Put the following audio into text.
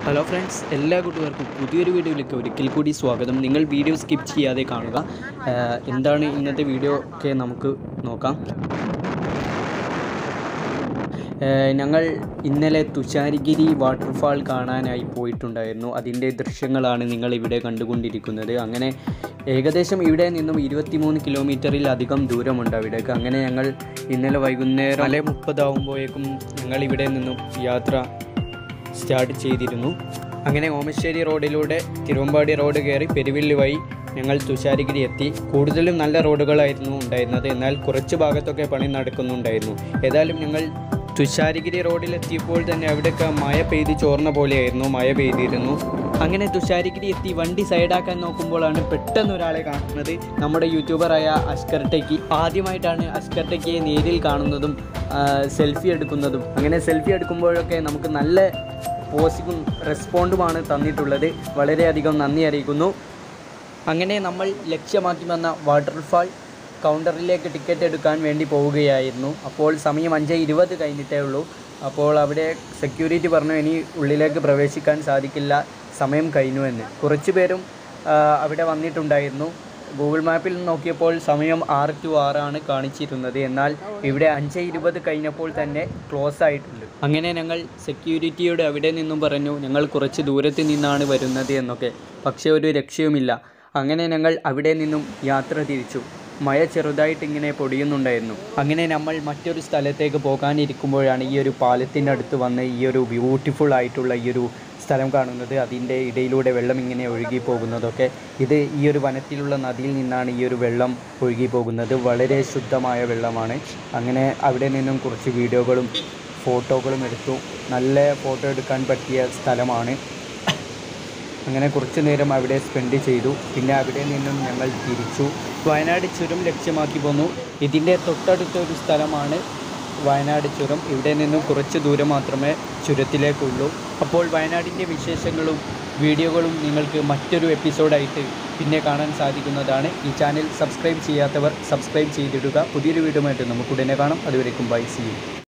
hello friends എല്ലാ കൂട്ടുകാർക്കും പുതിയൊരു വീഡിയോയിലേക്ക് ഒരിക്കൽ കൂടി സ്വാഗതം നിങ്ങൾ വീഡിയോ സ്കിപ്പ് ചെയ്യാതെ കാണുക ആഹ് എന്താണ് ഇന്നത്തെ വീഡിയോ ഒക്കെ നമുക്ക് നോക്കാം ആഹ് ഞങ്ങൾ ഇന്നലെ തുഷാരിഗിരി വാട്ടർഫാൾ കാണാനായി പോയിട്ടുണ്ടായിരുന്നു അതിൻ്റെ ദൃശ്യങ്ങളാണ് നിങ്ങൾ ഇവിടെ കണ്ടുകൊണ്ടിരിക്കുന്നത് അങ്ങനെ ഏകദേശം ഇവിടെ നിന്നും ഇരുപത്തിമൂന്ന് കിലോമീറ്ററിലധികം ദൂരമുണ്ട് അവിടേക്ക് അങ്ങനെ ഞങ്ങൾ ഇന്നലെ വൈകുന്നേരം അല്ലെ മുപ്പതാവുമ്പോഴേക്കും ഞങ്ങൾ ഇവിടെ നിന്നും യാത്ര സ്റ്റാർട്ട് ചെയ്തിരുന്നു അങ്ങനെ ഓമശ്ശേരി റോഡിലൂടെ തിരുവമ്പാടി റോഡ് കയറി പെരുവില്ലി വഴി ഞങ്ങൾ തുഷാരിഗിരി എത്തി കൂടുതലും നല്ല റോഡുകളായിരുന്നു ഉണ്ടായിരുന്നത് എന്നാൽ കുറച്ച് ഭാഗത്തൊക്കെ പണി നടക്കുന്നുണ്ടായിരുന്നു ഏതായാലും ഞങ്ങൾ തുഷാരിഗിരി റോഡിലെത്തിയപ്പോൾ തന്നെ അവിടെയൊക്കെ മഴ പെയ്ത് ചോർന്ന പോലെയായിരുന്നു മഴ പെയ്തിരുന്നു അങ്ങനെ തുഷാരിഗിരി എത്തി വണ്ടി സൈഡാക്കാൻ നോക്കുമ്പോഴാണ് പെട്ടെന്ന് ഒരാളെ കാണുന്നത് നമ്മുടെ യൂട്യൂബറായ അസ്കർ ടെക്കി ആദ്യമായിട്ടാണ് അസ്കർ ടെക്കിയെ നേരിൽ കാണുന്നതും സെൽഫി എടുക്കുന്നതും അങ്ങനെ സെൽഫി എടുക്കുമ്പോഴൊക്കെ നമുക്ക് നല്ല പോസിബിൾ റെസ്പോണ്ടുമാണ് തന്നിട്ടുള്ളത് വളരെയധികം നന്ദി അറിയിക്കുന്നു അങ്ങനെ നമ്മൾ ലക്ഷ്യമാക്കി വന്ന വാട്ടർഫാൾ കൗണ്ടറിലേക്ക് ടിക്കറ്റ് എടുക്കാൻ വേണ്ടി പോവുകയായിരുന്നു അപ്പോൾ സമയം അഞ്ച് ഇരുപത് കഴിഞ്ഞിട്ടേ ഉള്ളൂ അപ്പോൾ അവിടെ സെക്യൂരിറ്റി പറഞ്ഞു ഇനി ഉള്ളിലേക്ക് പ്രവേശിക്കാൻ സാധിക്കില്ല സമയം കഴിഞ്ഞു എന്ന് കുറച്ച് പേരും ആ, അവിടെ വന്നിട്ടുണ്ടായിരുന്നു ഗൂഗിൾ മാപ്പിൽ നോക്കിയപ്പോൾ സമയം ആറ് ടു ആറാണ് കാണിച്ചിരുന്നത് എന്നാൽ ഇവിടെ അഞ്ച് ഇരുപത് കഴിഞ്ഞപ്പോൾ തന്നെ ക്ലോസ് ആയിട്ടുണ്ട് അങ്ങനെ ഞങ്ങൾ സെക്യൂരിറ്റിയോട് അവിടെ നിന്നും പറഞ്ഞു ഞങ്ങൾ കുറച്ച് ദൂരത്ത് നിന്നാണ് വരുന്നത് എന്നൊക്കെ പക്ഷേ ഒരു രക്ഷയുമില്ല അങ്ങനെ ഞങ്ങൾ അവിടെ നിന്നും യാത്ര തിരിച്ചു മഴ ചെറുതായിട്ട് ഇങ്ങനെ പൊടിയുന്നുണ്ടായിരുന്നു അങ്ങനെ നമ്മൾ മറ്റൊരു സ്ഥലത്തേക്ക് പോകാനിരിക്കുമ്പോഴാണ് ഈ ഒരു പാലത്തിൻ്റെ അടുത്ത് വന്ന് ഈ ഒരു ബ്യൂട്ടിഫുൾ ആയിട്ടുള്ള ഈ ഒരു സ്ഥലം കാണുന്നത് അതിൻ്റെ ഇടയിലൂടെ വെള്ളം ഇങ്ങനെ ഒഴുകി പോകുന്നതൊക്കെ ഇത് ഈ ഒരു വനത്തിലുള്ള നദിയിൽ നിന്നാണ് ഈ ഒരു വെള്ളം ഒഴുകി പോകുന്നത് വളരെ ശുദ്ധമായ വെള്ളമാണ് അങ്ങനെ അവിടെ നിന്നും കുറച്ച് വീഡിയോകളും ഫോട്ടോകളും എടുത്തു നല്ല ഫോട്ടോ എടുക്കാൻ പറ്റിയ സ്ഥലമാണ് അങ്ങനെ കുറച്ച് നേരം അവിടെ സ്പെൻഡ് ചെയ്തു പിന്നെ അവിടെ നിന്നും ഞങ്ങൾ തിരിച്ചു വയനാട് ചുരം ലക്ഷ്യമാക്കി പോന്നു ഇതിൻ്റെ തൊട്ടടുത്ത ഒരു സ്ഥലമാണ് വയനാട് ചുരം ഇവിടെ നിന്നും കുറച്ച് ദൂരം മാത്രമേ ചുരത്തിലേക്കുള്ളൂ അപ്പോൾ വയനാടിൻ്റെ വിശേഷങ്ങളും വീഡിയോകളും നിങ്ങൾക്ക് മറ്റൊരു എപ്പിസോഡായിട്ട് പിന്നെ കാണാൻ സാധിക്കുന്നതാണ് ഈ ചാനൽ സബ്സ്ക്രൈബ് ചെയ്യാത്തവർ സബ്സ്ക്രൈബ് ചെയ്തിടുക പുതിയൊരു വീഡിയോ ആയിട്ട് നമുക്ക് ഉടനെ കാണാം അതുവരേക്കും ബൈ സി യു